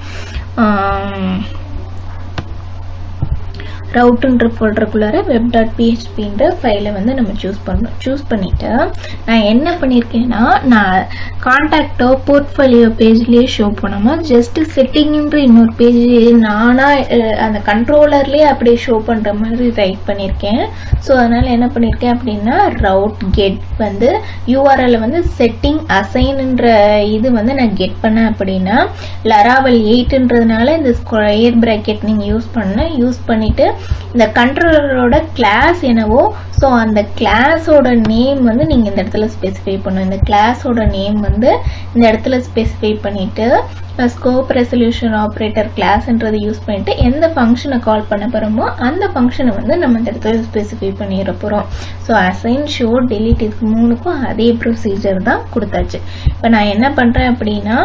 ரவுட்டுன்ற ஃபோல்டருக்குள்ளார வெப் டாட் பிஹெச்பின்ற ஃபைலை வந்து நம்ம சூஸ் பண்ணணும் சூஸ் பண்ணிவிட்டு நான் என்ன பண்ணியிருக்கேன்னா நான் கான்டாக்டோ போர்ட்ஃபோலியோ பேஜ்லேயே ஷோ பண்ணாமல் ஜஸ்ட் செட்டிங்ன்ற இன்னொரு பேஜ் நானாக அந்த கண்ட்ரோலர்லேயே அப்படியே ஷோ பண்ணுற மாதிரி ரைட் பண்ணியிருக்கேன் ஸோ அதனால் என்ன பண்ணியிருக்கேன் அப்படின்னா ரவுட் கெட் வந்து யூஆர்எல் வந்து செட்டிங் அசைன்ன்ற இது வந்து நான் கெட் பண்ணேன் அப்படின்னா லராவல் எயிட்ன்றதுனால இந்த ஸ்கொயர் ப்ராக்கெட் நீங்கள் யூஸ் பண்ண யூஸ் பண்ணிவிட்டு இந்த கண்ட்ரோலரோட கிளாஸ் என்னவோ ஸோ அந்த கிளாஸோட நேம் வந்து நீங்கள் இந்த இடத்துல ஸ்பெசிஃபை பண்ணணும் இந்த கிளாஸோட நேம் வந்து இந்த இடத்துல ஸ்பெசிஃபை பண்ணிட்டு ஸ்கோப் ரெசல்யூஷன் ஆப்ரேட்டர் கிளாஸ்ன்றதை யூஸ் பண்ணிட்டு எந்த ஃபங்க்ஷனை கால் பண்ண போகிறோமோ அந்த ஃபங்க்ஷனை வந்து நம்ம இந்த இடத்துல ஸ்பெசிஃபை பண்ணிட போகிறோம் ஸோ அசைன் ஷோ டெலிட் இதுக்கு மூணுக்கும் அதே ப்ரொசீஜர் தான் கொடுத்தாச்சு இப்போ நான் என்ன பண்ணுறேன் அப்படின்னா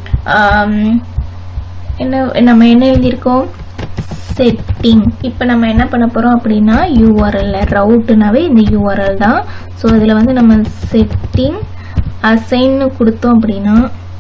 என்ன நம்ம என்ன எழுதியிருக்கோம் செட்டிங் இப்போ நம்ம என்ன பண்ண போகிறோம் அப்படின்னா யூஆர்எல் ரவுட்டுனாவே இந்த யூஆர்எல் தான் ஸோ இதில் வந்து நம்ம செட்டிங் அசைன்னு கொடுத்தோம் அப்படின்னா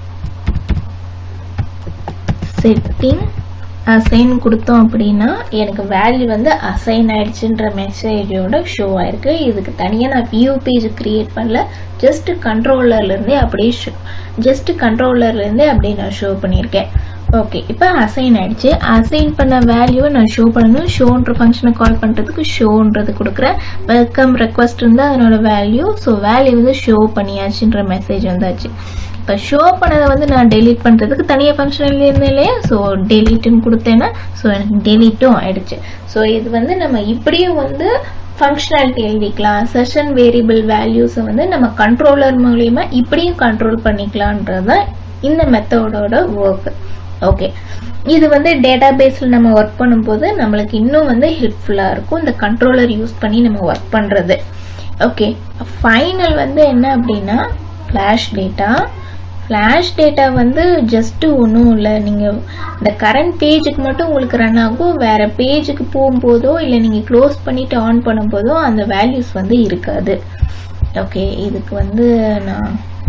செட்டிங் அசைன் கொடுத்தோம் அப்படின்னா எனக்கு வேல்யூ வந்து அசைன் ஆயிடுச்சுன்ற மெசேஜோட ஷோ ஆயிருக்கு இதுக்கு தனியாக நான் வியூ பேஜ் கிரியேட் பண்ணல ஜஸ்ட் கண்ட்ரோலர்லேருந்தே அப்படியே ஷோ ஜஸ்ட் கண்ட்ரோலர்லேருந்தே அப்படியே நான் ஷோ பண்ணியிருக்கேன் ஓகே இப்போ அசைன் ஆயிடுச்சு அசைன் பண்ண வேல்யூவை நான் ஷோ பண்ணணும் ஷோன்ற ஃபங்க்ஷனை கால் பண்ணுறதுக்கு ஷோன்றது கொடுக்குறேன் வெல்கம் ரெக்வஸ்ட் இருந்தால் அதனோட வேல்யூ ஸோ வேல்யூ வந்து ஷோ பண்ணியாச்சுன்ற மெசேஜ் வந்தாச்சு இப்போ ஷோ பண்ணதை வந்து நான் டெலீட் பண்ணுறதுக்கு தனியாக ஃபங்க்ஷன் இருந்தேன் இல்லையா ஸோ டெலீட்டுன்னு கொடுத்தேன்னா ஸோ எனக்கு டெலீட்டும் ஆயிடுச்சு ஸோ இது வந்து நம்ம இப்படியும் வந்து ஃபங்க்ஷனாலிட்டி எழுதிக்கலாம் செஷன் வேரியபிள் வேல்யூஸை வந்து நம்ம கண்ட்ரோலர் மூலியமா இப்படியும் கண்ட்ரோல் பண்ணிக்கலான்றது தான் இந்த மெத்தடோட ஒர்க் ஓகே இது வந்து டேட்டா பேஸில் நம்ம ஒர்க் பண்ணும்போது நம்மளுக்கு இன்னும் வந்து ஹெல்ப்ஃபுல்லாக இருக்கும் இந்த கண்ட்ரோலர் யூஸ் பண்ணி நம்ம ஒர்க் பண்ணுறது ஓகே ஃபைனல் வந்து என்ன அப்படின்னா ஃப்ளாஷ் டேட்டா ஃப்ளாஷ் டேட்டா வந்து ஜஸ்ட்டு ஒன்றும் இல்லை நீங்கள் இந்த கரண்ட் பேஜுக்கு மட்டும் உங்களுக்கு ரன் ஆகும் வேறு பேஜுக்கு போகும்போதோ இல்லை நீங்கள் க்ளோஸ் பண்ணிவிட்டு ஆன் பண்ணும்போதோ அந்த வேல்யூஸ் வந்து இருக்காது ஓகே இதுக்கு வந்து நான்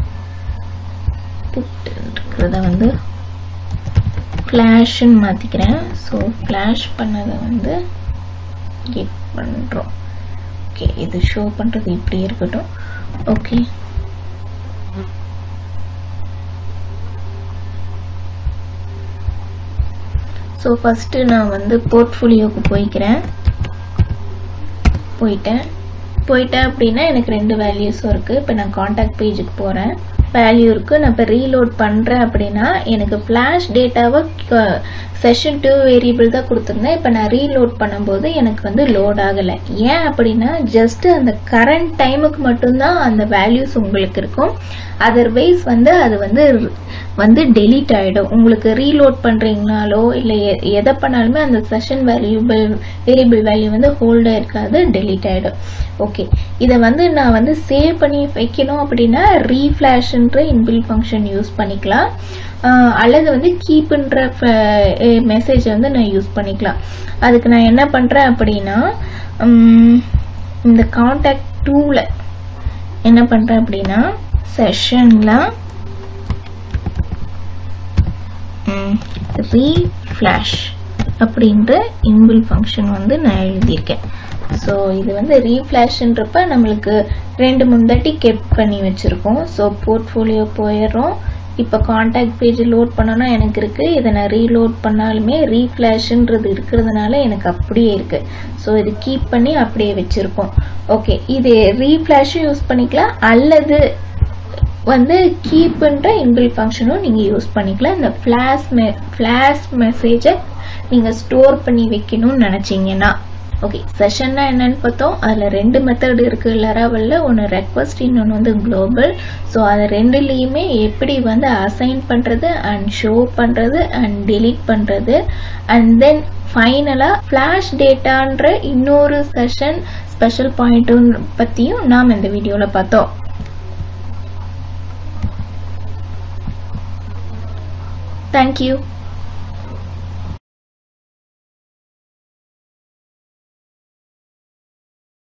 இருக்கிறத வந்து ஃப்ளாஷ்ன்னு மாற்றிக்கிறேன் ஸோ ஃப்ளாஷ் பண்ணதை வந்து கெட் பண்ணுறோம் ஓகே இது ஷோ பண்ணுறது இப்படி இருக்கட்டும் ஓகே ஸோ ஃபஸ்ட்டு நான் வந்து போர்ட்ஃபோலியோவுக்கு போய்க்கிறேன் போயிட்டேன் போயிட்டேன் அப்படின்னா எனக்கு ரெண்டு வேல்யூஸும் இருக்குது இப்போ நான் காண்டாக்ட் பேஜுக்கு போகிறேன் வேல்யூ இருக்குது நான் இப்போ ரீலோட் பண்ணுறேன் அப்படின்னா எனக்கு ஃப்ளாஷ் டேட்டாவை செஷன் டூ வேரியபிள் தான் கொடுத்துருந்தேன் இப்போ நான் ரீலோட் பண்ணும்போது எனக்கு வந்து லோட் ஆகலை ஏன் அப்படின்னா ஜஸ்ட் அந்த கரண்ட் டைமுக்கு மட்டும்தான் அந்த வேல்யூஸ் உங்களுக்கு இருக்கும் அதர்வைஸ் வந்து அது வந்து வந்து டெலீட் ஆகிடும் உங்களுக்கு ரீலோட் பண்ணுறீங்கனாலோ இல்லை எதை பண்ணாலுமே அந்த செஷன் வேல்யூபிள் வேரியபிள் வேல்யூ வந்து ஹோல்டாக இருக்காது டெலீட் ஆகிடும் ஓகே இதை வந்து நான் வந்து சேவ் பண்ணி வைக்கணும் அப்படின்னா ரீஃப்ளாஷ்ன்ற இன்பில் ஃபங்க்ஷன் யூஸ் பண்ணிக்கலாம் அல்லது வந்து கீப்புன்ற மெசேஜை வந்து நான் யூஸ் பண்ணிக்கலாம் அதுக்கு நான் என்ன பண்ணுறேன் அப்படின்னா இந்த காண்டாக்ட் டூவில் என்ன பண்ணுறேன் அப்படின்னா செஷனில் ரீஃப்ளாஷ் அப்படின்ற இன்பில் ஃபங்க்ஷன் வந்து நான் எழுதியிருக்கேன் ஸோ இது வந்து ரீஃப்ளாஷ்ன்றப்ப நம்மளுக்கு ரெண்டு மூணு தாட்டி கெப் பண்ணி வச்சுருக்கோம் ஸோ போர்ட்ஃபோலியோ போயிடுறோம் இப்போ காண்டாக்ட் பேஜ் லோட் பண்ணனா எனக்கு இருக்குது இதை நான் ரீலோட் பண்ணாலுமே ரீஃப்ளாஷ்ன்றது இருக்கிறதுனால எனக்கு அப்படியே இருக்குது ஸோ இது கீப் பண்ணி அப்படியே வச்சுருக்கோம் ஓகே இது ரீஃப்ளாஷும் யூஸ் பண்ணிக்கலாம் அல்லது வந்து கீப்புன்ற இன்பில் ஃபங்க்ஷனும் நீங்கள் யூஸ் பண்ணிக்கலாம் இந்த ஃப்ளாஷ் மெ ஃப்ளாஷ் மெசேஜை நீங்கள் ஸ்டோர் பண்ணி வைக்கணும்னு நினச்சிங்கன்னா ஓகே செஷன்னா என்னன்னு பார்த்தோம் அதில் ரெண்டு மெத்தட் இருக்குது லராவலில் ஒன்று ரெக்வஸ்ட் இன்னொன்று வந்து குளோபல் ஸோ அது ரெண்டுலேயுமே எப்படி வந்து அசைன் பண்ணுறது அண்ட் ஷோ பண்ணுறது அண்ட் டெலீட் பண்ணுறது அண்ட் தென் ஃபைனலாக ஃப்ளாஷ் டேட்டான்ற இன்னொரு செஷன் ஸ்பெஷல் பாயிண்ட்டும் பற்றியும் நாம் இந்த வீடியோவில் பார்த்தோம் தேங்க்யூ